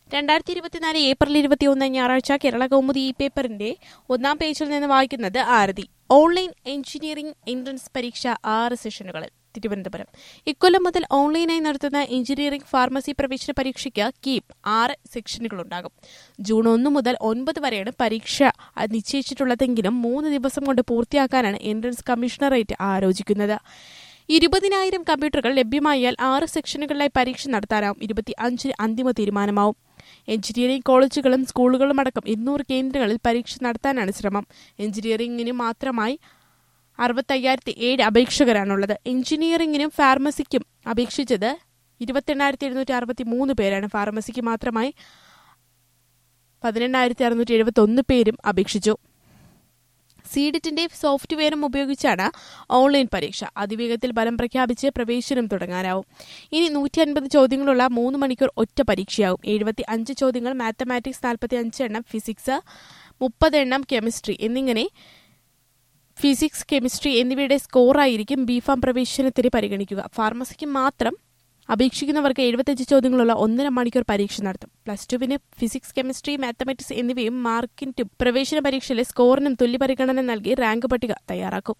രണ്ടായിരത്തി ഇരുപത്തിനാല് ഏപ്രിൽ ഇരുപത്തിയൊന്ന് ഞായറാഴ്ച കേരള കൗമുദി ഈ പേപ്പറിന്റെ ഒന്നാം പേജിൽ നിന്ന് വായിക്കുന്നത് ആരതി ഓൺലൈൻ എഞ്ചിനീയറിംഗ് എൻട്രൻസ് പരീക്ഷ ആറ് സെഷനുകളിൽ തിരുവനന്തപുരം ഇക്കൊല്ലം മുതൽ ഓൺലൈനായി നടത്തുന്ന എഞ്ചിനീയറിംഗ് ഫാർമസി പ്രവേശന പരീക്ഷയ്ക്ക് കീപ് ആറ് സെക്ഷനുകളുണ്ടാകും ജൂൺ ഒന്ന് മുതൽ ഒൻപത് വരെയാണ് പരീക്ഷ നിശ്ചയിച്ചിട്ടുള്ളതെങ്കിലും മൂന്ന് ദിവസം കൊണ്ട് പൂർത്തിയാക്കാനാണ് എൻട്രൻസ് കമ്മീഷണറേറ്റ് ആലോചിക്കുന്നത് ഇരുപതിനായിരം കമ്പ്യൂട്ടറുകൾ ലഭ്യമായാൽ ആറ് സെക്ഷനുകളിലായി പരീക്ഷ നടത്താനാവും ഇരുപത്തി അഞ്ചിന് അന്തിമ തീരുമാനമാവും എഞ്ചിനീയറിംഗ് കോളേജുകളും സ്കൂളുകളും അടക്കം ഇരുന്നൂറ് കേന്ദ്രങ്ങളിൽ പരീക്ഷ നടത്താനാണ് ശ്രമം എഞ്ചിനീയറിംഗിന് മാത്രമായി അറുപത്തയ്യായിരത്തി ഏഴ് അപേക്ഷകരാണുള്ളത് എഞ്ചിനീയറിംഗിനും ഫാർമസിക്കും അപേക്ഷിച്ചത് ഇരുപത്തെണ്ണായിരത്തി എഴുന്നൂറ്റി അറുപത്തി മൂന്ന് പേരാണ് ഫാർമസിക്ക് മാത്രമായി പതിനെണ്ണായിരത്തി അറുന്നൂറ്റി എഴുപത്തി ഒന്ന് പേരും അപേക്ഷിച്ചു സീഡിറ്റിന്റെ സോഫ്റ്റ്വെയറും ഉപയോഗിച്ചാണ് ഓൺലൈൻ പരീക്ഷ അതിവേഗത്തിൽ ഫലം പ്രഖ്യാപിച്ച് പ്രവേശനം തുടങ്ങാനാവും ഇനി നൂറ്റി അൻപത് ചോദ്യങ്ങളുള്ള മൂന്ന് മണിക്കൂർ ഒറ്റ പരീക്ഷയാവും എഴുപത്തി അഞ്ച് ചോദ്യങ്ങൾ മാത്തമാറ്റിക്സ് നാൽപ്പത്തി അഞ്ച് എണ്ണം ഫിസിക്സ് മുപ്പത് എണ്ണം കെമിസ്ട്രി എന്നിങ്ങനെ ഫിസിക്സ് കെമിസ്ട്രി എന്നിവയുടെ സ്കോറായിരിക്കും ബിഫാം പ്രവേശനത്തിന് പരിഗണിക്കുക ഫാർമസിക്ക് മാത്രം അപേക്ഷിക്കുന്നവർക്ക് എഴുപത്തഞ്ച് ചോദ്യങ്ങളുള്ള ഒന്നര മണിക്കൂർ പരീക്ഷ നടത്തും പ്ലസ് ടുവിന് ഫിസിക്സ് കെമിസ്ട്രി മാത്തമാറ്റിക്സ് എന്നിവയും മാർക്കിനും പ്രവേശന പരീക്ഷയിലെ സ്കോറിനും തുല്യ പരിഗണന നൽകി റാങ്ക് പട്ടിക തയ്യാറാക്കും